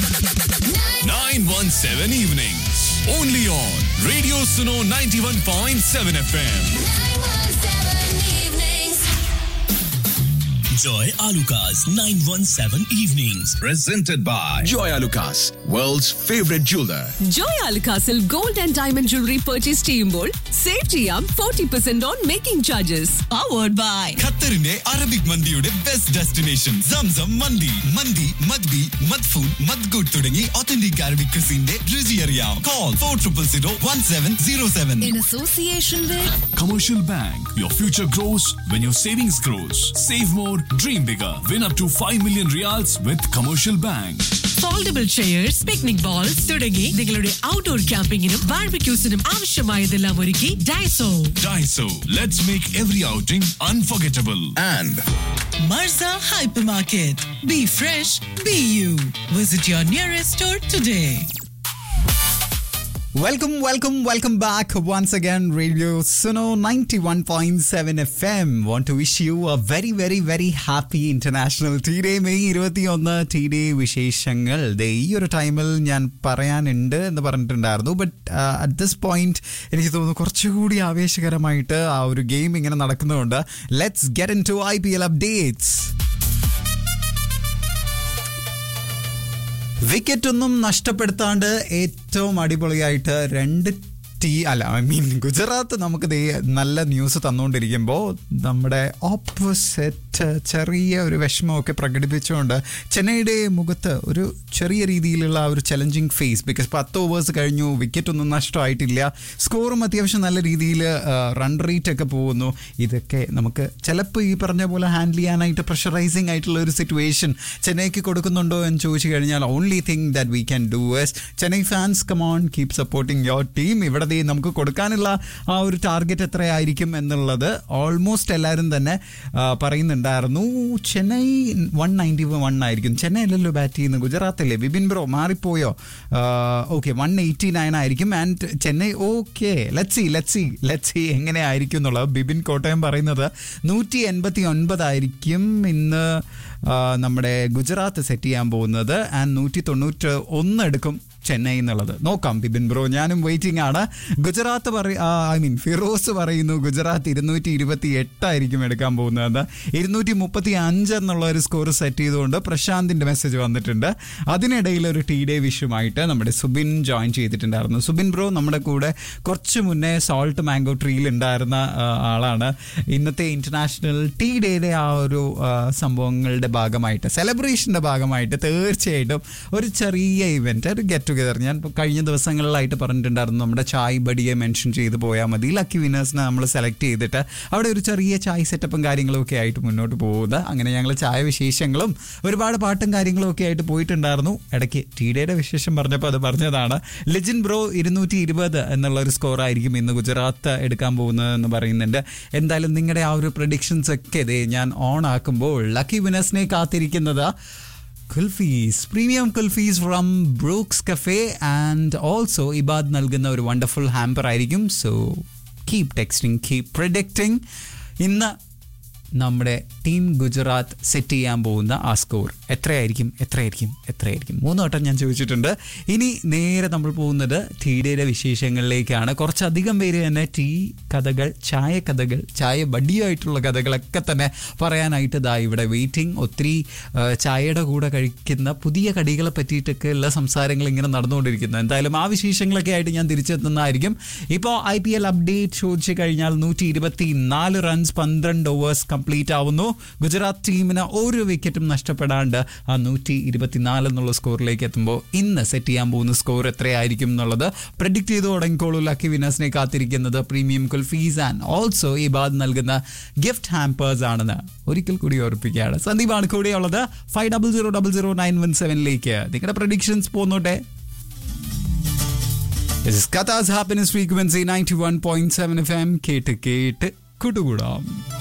917 evenings. Only on Radio Suno 91.7 FM. Joy Alukas 917 Evenings. Presented by Joy Alukas, world's favorite jeweler. Joy അൽകാസിൽ gold and diamond jewellery purchase ചെയ്യുമ്പോൾ save ചെയ്യാം forty percent on making charges powered by ഖത്തറിന്റെ Arabic മന്തിയുടെ best destination Zamzam മന്തി മന്തി മദ്ബി മദ്ഫൂൻ മദ്ഗുഡ് തുടങ്ങി ഒത്തന്റിക് അറബിക് ക്രിസിന്റെ രുചി അറിയാം call four triple zero one seven zero seven in association with Commercial Bank. Your future grows when your savings grows. Save more, dream bigger. Win up to 5 million reals with Commercial Bank. Foldable chairs picnic bowls തുടങ്ങി നിങ്ങളുടെ outdoor ക്യാമ്പിങ്ങിനും ബാർബിക്യൂസിനും ആവശ്യമായതെല്ലാം ഒരുക്കി Daiso Daiso. Let's make every outing unforgettable. And Marza hyper market be fresh be you visit your nearest store today Welcome, welcome, welcome back once again. Radio Suno 91.7 FM. Want to wish you a very, very, very happy International Tea Day. May ഇരുപത്തിയൊന്ന് tea day വിശേഷങ്ങൾ ദേ ഈ ഒരു ടൈമിൽ ഞാൻ പറയാനുണ്ട് എന്ന് പറഞ്ഞിട്ടുണ്ടായിരുന്നു ബട്ട് അറ്റ് ദിസ് പോയിന്റ് എനിക്ക് തോന്നുന്നു കുറച്ചുകൂടി ആവേശകരമായിട്ട് ആ ഒരു ഗെയിം ഇങ്ങനെ നടക്കുന്നതുകൊണ്ട് let's get into I P L updates wicket ഒന്നും നഷ്ടപ്പെടുത്താണ്ട് ഏറ്റവും അടിപൊളിയായിട്ട് രണ്ട് ടീ അല്ല ഐ മീൻ ഗുജറാത്ത് നമുക്ക് ദേ നല്ല ന്യൂസ് തന്നുകൊണ്ടിരിക്കുമ്പോൾ നമ്മുടെ ഓപ്പോസിറ്റ് ചെറിയ ഒരു വിഷമമൊക്കെ പ്രകടിപ്പിച്ചുകൊണ്ട് ചെന്നൈയുടെ മുഖത്ത് ഒരു ചെറിയ രീതിയിലുള്ള ആ ഒരു ചലഞ്ചിങ് ഫേസ് ബിക്കോസ് പത്ത് ഓവേഴ്സ് കഴിഞ്ഞു വിക്കറ്റ് ഒന്നും നഷ്ടമായിട്ടില്ല സ്കോറും അത്യാവശ്യം നല്ല രീതിയിൽ റൺ റേറ്റ് ഒക്കെ പോകുന്നു ഇതൊക്കെ നമുക്ക് ചിലപ്പോൾ ഈ പറഞ്ഞ പോലെ ഹാൻഡിൽ ചെയ്യാനായിട്ട് പ്രഷറൈസിങ് ആയിട്ടുള്ള ഒരു സിറ്റുവേഷൻ ചെന്നൈക്ക് കൊടുക്കുന്നുണ്ടോ എന്ന് ചോദിച്ചു കഴിഞ്ഞാൽ only thing that we can do as Chennai fans come on keep supporting your team ഇവിടെ ദേ നമുക്ക് കൊടുക്കാനുള്ള ആ ഒരു ടാർഗറ്റ് എത്രയായിരിക്കും എന്നുള്ളത് ഓൾമോസ്റ്റ് എല്ലാവരും തന്നെ ആ, പറയുന്നുണ്ടായിരുന്നു ചെന്നൈ വൺ നയൻറ്റി വൺ ആയിരിക്കും ചെന്നൈ അല്ലല്ലോ ബാറ്റ് ചെയ്യുന്നത് ഗുജറാത്തല്ലേ ബിബിൻ ബ്രോ മാറിപ്പോയോ ഓക്കെ വൺ എയ്റ്റി നയൻ ആയിരിക്കും and Chennai okay let see let see let see എങ്ങനെ ആയിരിക്കും എന്നുള്ളത് ബിബിൻ കോട്ടയം പറയുന്നത് നൂറ്റി എൺപത്തി ഒൻപതായിരിക്കും ഇന്ന് ആ, നമ്മുടെ ഗുജറാത്ത് സെറ്റ് ചെയ്യാൻ പോകുന്നത് ആൻഡ് നൂറ്റി തൊണ്ണൂറ്റ് ഒന്ന് എടുക്കും ചെന്നൈ എന്നുള്ളത് നോക്കാം ബിബിൻ ബ്രോ ഞാനും വെയിറ്റിംഗ് ആണ് ഗുജറാത്ത് പറ ഐ മീൻ ഫിറോസ് പറയുന്നു ഗുജറാത്ത് ഇരുന്നൂറ്റി ഇരുപത്തി എട്ടായിരിക്കും എടുക്കാൻ പോകുന്നത് ഇരുന്നൂറ്റി മുപ്പത്തി അഞ്ച് എന്നുള്ള ഒരു സ്കോർ സെറ്റ് ചെയ്തുകൊണ്ട് പ്രശാന്തിന്റെ മെസ്സേജ് വന്നിട്ടുണ്ട് അതിനിടയിൽ ഒരു ടി ഡേ വിഷുമായിട്ട് നമ്മുടെ സുബിൻ ജോയിൻ ചെയ്തിട്ടുണ്ടായിരുന്നു സുബിൻ ബ്രോ നമ്മുടെ കൂടെ കുറച്ച് മുന്നേ സോൾട്ട് മാംഗോ ട്രീയിൽ ഉണ്ടായിരുന്ന ആ, ആളാണ് ഇന്നത്തെ ഇന്റർനാഷണൽ ടി ഡേയുടെ ആ ഒരു ആ, സംഭവങ്ങളുടെ ഭാഗമായിട്ട് സെലിബ്രേഷന്റെ ഭാഗമായിട്ട് തീർച്ചയായിട്ടും ഒരു ചെറിയ ഇവന്റ് ഒരു ഗെറ്റ് ടുഗദർ ഞാൻ ഇപ്പൊ കഴിഞ്ഞ ദിവസങ്ങളിലായിട്ട് പറഞ്ഞിട്ടുണ്ടായിരുന്നു നമ്മുടെ ചായ് ബഡിയെ മെൻഷൻ ചെയ്ത് പോയാൽ മതി ലക്കി വിനേഴ്സിനെ നമ്മൾ സെലക്ട് ചെയ്തിട്ട് അവിടെ ഒരു ചെറിയ ചായ് സെറ്റപ്പും കാര്യങ്ങളും ഒക്കെ ആയിട്ട് മുന്നോട്ട് പോകുന്നത് അങ്ങനെ ഞങ്ങൾ ചായ വിശേഷങ്ങളും ഒരുപാട് പാട്ടും കാര്യങ്ങളും ഒക്കെ ആയിട്ട് പോയിട്ടുണ്ടായിരുന്നു ഇടയ്ക്ക് ടി ഡേയുടെ വിശേഷം പറഞ്ഞപ്പോൾ അത് പറഞ്ഞതാണ് ലിജിൻ ബ്രോ ഇരുന്നൂറ്റി ഇരുപത് എന്നുള്ള ഒരു സ്കോർ ആയിരിക്കും ഇന്ന് ഗുജറാത്ത് എടുക്കാൻ പോകുന്നത് എന്ന് പറയുന്നുണ്ട് എന്തായാലും നിങ്ങളുടെ ആ ഒരു പ്രഡിക്ഷൻസ് ഒക്കെ ഇതേ ഞാൻ ഓൺ ആക്കുമ്പോൾ ലക്കി വിനേഴ്സിനെ കാത്തിരിക്കുന്നത് kulfis premium kulfis from Brooks cafe and also Ibad നൽകുന്ന ഒരു വണ്ടർഫുൾ ഹാമ്പർ ആയിരിക്കും so keep texting keep predicting ഇന്ന് നമ്മുടെ ടീം ഗുജറാത്ത് സെറ്റ് ചെയ്യാൻ പോകുന്ന ആ സ്കോർ എത്രയായിരിക്കും എത്രയായിരിക്കും എത്രയായിരിക്കും മൂന്ന് വട്ടം ഞാൻ ചോദിച്ചിട്ടുണ്ട് ഇനി നേരെ നമ്മൾ പോകുന്നത് ടീഡയുടെ വിശേഷങ്ങളിലേക്കാണ് കുറച്ചധികം പേര് തന്നെ ടീ കഥകൾ ചായ കഥകൾ ചായ ബഡിയായിട്ടുള്ള കഥകളൊക്കെ തന്നെ പറയാനായിട്ട് ഇതാ ഇവിടെ വെയിറ്റിംഗ് ഒത്തിരി ആ, ചായയുടെ കൂടെ കഴിക്കുന്ന പുതിയ കടികളെ പറ്റിയിട്ടൊക്കെ ഉള്ള സംസാരങ്ങൾ ഇങ്ങനെ നടന്നുകൊണ്ടിരിക്കുന്നു എന്തായാലും ആ വിശേഷങ്ങളൊക്കെ ആയിട്ട് ഞാൻ തിരിച്ചെത്തുന്നതായിരിക്കും ഇപ്പോൾ ഐ പി എൽ അപ്ഡേറ്റ് ചോദിച്ചു കഴിഞ്ഞാൽ നൂറ്റി ഇരുപത്തി നാല് റൺസ് പന്ത്രണ്ട് ഓവേഴ്സ് കംപ്ലീറ്റ് ആവുന്നു ഗുജറാത്ത് ടീമിന് ഒരു വിക്കറ്റും നഷ്ടപ്പെടാണ്ട് ആ നൂറ്റി ഇരുപത്തിനാല് എന്നുള്ള സ്കോറിലേക്ക് എത്തുമ്പോൾ ഇന്ന് സെറ്റ് ചെയ്യാൻ പോകുന്ന സ്കോർ എത്രയായിരിക്കും എന്നുള്ളത് പ്രഡിക്റ്റ് ചെയ്ത് തുടങ്ങിക്കോളൂ ലക്കി വിനേഴ്സിനെ കാത്തിരിക്കുന്നത് പ്രീമിയം കുൽഫീസ് ആൻഡ് ഓൾസോ ഈ ബാദ് നൽകുന്ന ഗിഫ്റ്റ് ഹാമ്പേഴ്സ് ആണെന്ന് ഒരിക്കൽ കൂടി ഓർപ്പിക്കുകയാണ് സന്ദീപാണ് കൂടെയുള്ളത് five double zero double zero nine one സെവനിലേക്ക് നിങ്ങളുടെ പ്രഡിക്ഷൻസ് പോന്നോട്ടെ This is Qatar's happiness frequency 91.7 FM കേട്ട് കേട്ട് കൂട്ടുകൂടാം